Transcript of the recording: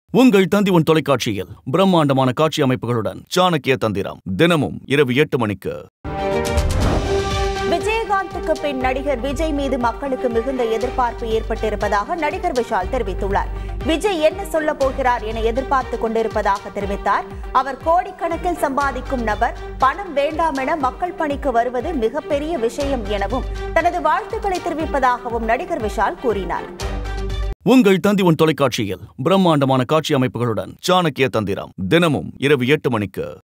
உங்கள் தந்திவன் தொலைக்காட்சியில் பிரம்மாண்டமான காட்சி அமைப்புகளுடன் சாணக்கிய தந்திரம் தினமும் இரவு எட்டு மணிக்கு விஜயகாந்துக்கு பின் நடிகர் விஜய் மீது மக்களுக்கு மிகுந்த எதிர்பார்ப்பு ஏற்பட்டிருப்பதாக நடிகர் விஷால் தெரிவித்துள்ளார் விஜய் என்ன சொல்ல போகிறார் என எதிர்பார்த்து கொண்டிருப்பதாக தெரிவித்தார் அவர் கோடிக்கணக்கில் சம்பாதிக்கும் நபர் பணம் வேண்டாம் என மக்கள் பணிக்கு வருவது மிகப்பெரிய விஷயம் எனவும் தனது வாழ்த்துக்களை தெரிவிப்பதாகவும் நடிகர் விஷால் கூறினார் உங்கள் தந்திவன் தொலைக்காட்சியில் பிரம்மாண்டமான காட்சி அமைப்புகளுடன் சாணக்கிய தந்திரம் தினமும் இரவு எட்டு மணிக்கு